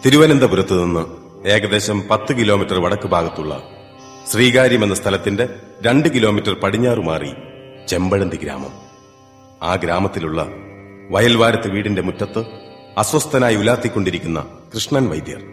തിരുവനന്തപുരത്ത് നിന്ന് ഏകദേശം പത്ത് കിലോമീറ്റർ വടക്ക് ഭാഗത്തുള്ള ശ്രീകാര്യം എന്ന സ്ഥലത്തിന്റെ രണ്ട് കിലോമീറ്റർ പടിഞ്ഞാറു മാറി ചെമ്പഴന്തി ഗ്രാമം ആ ഗ്രാമത്തിലുള്ള വയൽവാരത്ത് വീടിന്റെ മുറ്റത്ത് അസ്വസ്ഥനായി ഉലാത്തിക്കൊണ്ടിരിക്കുന്ന കൃഷ്ണൻ വൈദ്യർ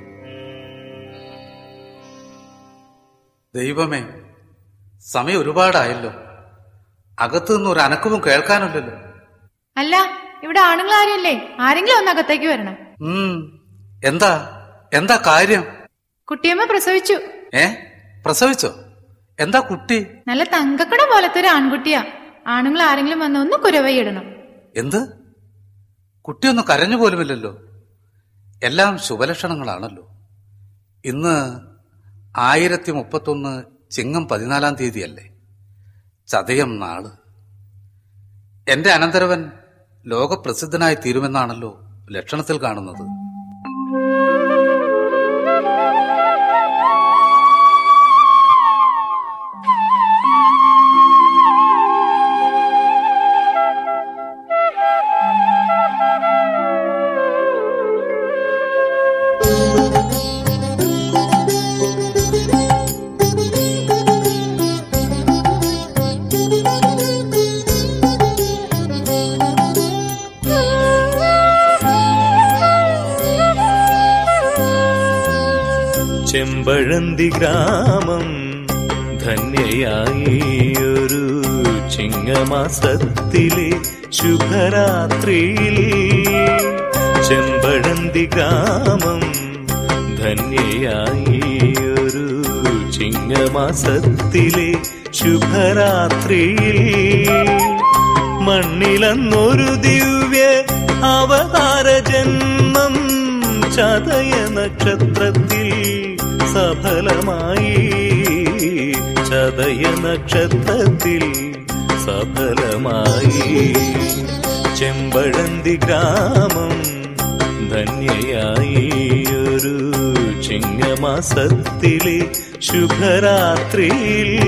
ദൈവമേ സമയം ഒരുപാടായല്ലോ അകത്തു നിന്ന് ഒരു അനക്കവും കേൾക്കാനില്ലല്ലോ അല്ല ഇവിടെ ആണുങ്ങൾ ആരുമില്ലേ ആരെങ്കിലും ഒന്ന് അകത്തേക്ക് വരണം ഉം എന്താ എന്താ കാര്യം കുട്ടിയമ്മ പ്രസവിച്ചു ഏ പ്രസവിച്ചോ എന്താ കുട്ടി നല്ല തങ്കക്കട പോലത്തെ ഒരു ആൺകുട്ടിയാ ആണുങ്ങൾ ആരെങ്കിലും വന്ന് ഒന്ന് കുരവയിടണം എന്ത് കുട്ടിയൊന്നും കരഞ്ഞു പോലുമില്ലല്ലോ എല്ലാം ശുഭലക്ഷണങ്ങളാണല്ലോ ഇന്ന് ആയിരത്തി മുപ്പത്തൊന്ന് ചിങ്ങം പതിനാലാം തീയതിയല്ലേ ചതയം നാള് എന്റെ അനന്തരവൻ ലോകപ്രസിദ്ധനായി തീരുമെന്നാണല്ലോ ലക്ഷണത്തിൽ കാണുന്നത് ചെമ്പഴന്തി ഗ്രാമം ധന്യയായി ഒരു ചിങ്ങമാസത്തിലെ ശുഭരാത്രിയിൽ ചെമ്പഴന്തി ഗ്രാമം ധന്യയായി ഒരു ചിങ്ങമാസത്തിലെ ശുഭരാത്രിയിൽ മണ്ണിലന്നൊരു ദിവ്യ അവതാര ജന്മം ചതയ നക്ഷത്രത്തിൽ സഫലമായി ചതയ നക്ഷത്രത്തിൽ സഫലമായി ചെമ്പഴന്തി ഗ്രാമം ധന്യയായി ഒരു ചിങ്ങമാസത്തിലെ ശുഭരാത്രിയിൽ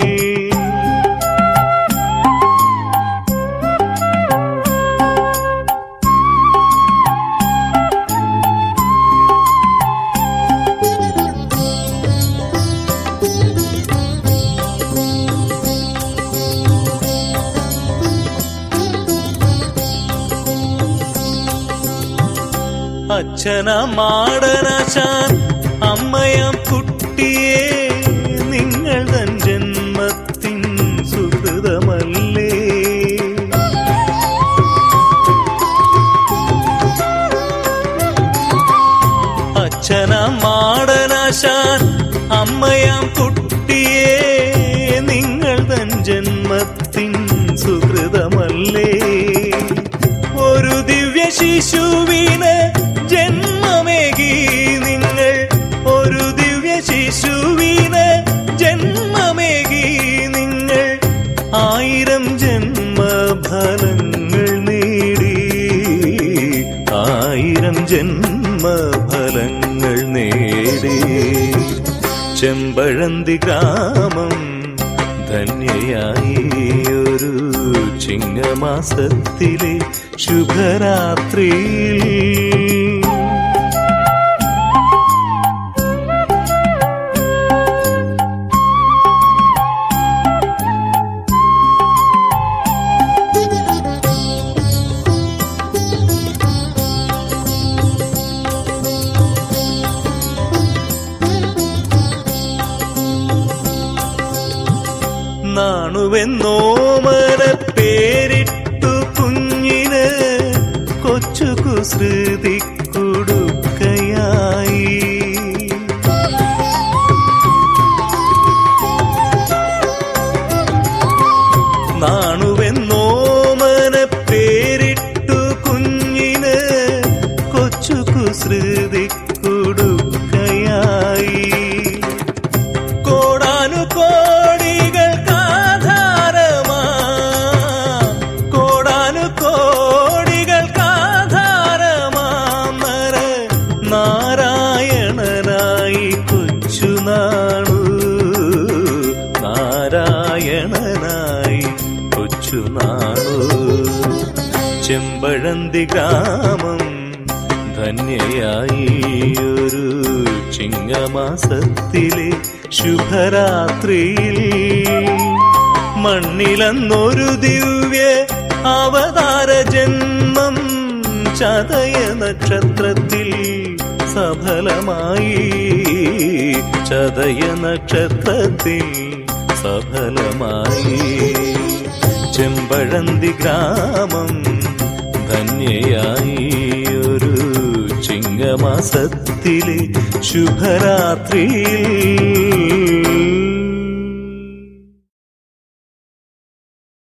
അച്ഛന മാടനാശാൻ അമ്മയാം കുട്ടിയെ നിങ്ങൾ തൻ ജന്മത്തിൻ സുഹൃതമല്ലേ അച്ഛന മാടനാശാൻ അമ്മയാം കുട്ടിയെ നിങ്ങൾ തൻ ജന്മത്തിൻ സുഹൃതമല്ലേ ഒരു ദിവ്യ ശിശുവിന് ജന്മമേകി നിങ്ങൾ ഒരു ദിവ്യ ശിശുവിന് ജന്മമേകി നിങ്ങൾ ആയിരം ജന്മഫലങ്ങൾ നേടി ആയിരം ജന്മഫലങ്ങൾ നേടി ചെമ്പഴന്തി ഗ്രാമം ധന്യയായി ഒരു ചിങ്ങമാസത്തിലെ ശുഭരാത്രിയിൽ നാണുവെന്നോമന പേരിട്ടു കുഞ്ഞിന് കൊച്ചു കുസൃതി കൊടുക്കയായി നാണുവെന്നോമന പേരിട്ടു കുഞ്ഞിന് കൊച്ചു കുസൃതി കൊടുക്കയായി കോടാനു കോടികൾക്കാധാരമാ കോടാനു കോടികൾക്കാധാരമാം നര നാരായണനായി കൊച്ചുനാണു നാരായണനായി കൊച്ചുനാണു ചെമ്പഴന്തി ഗ്രാമം ധന്യയായി ഒരു ചിങ്ങമാസത്തിലെ ശുഭരാത്രിയിൽ മണ്ണിലന്നൊരു ദിവ്യ അവതാര ജന്മം ചതയ നക്ഷത്രത്തിൽ സഫലമായി ചതയ നക്ഷത്രത്തിൽ സഫലമായി ചെമ്പഴന്തി ഗ്രാമം ധന്യയായി ഒരു ചിങ്ങമാസത്തിലെ ശുഭരാത്രിയിൽ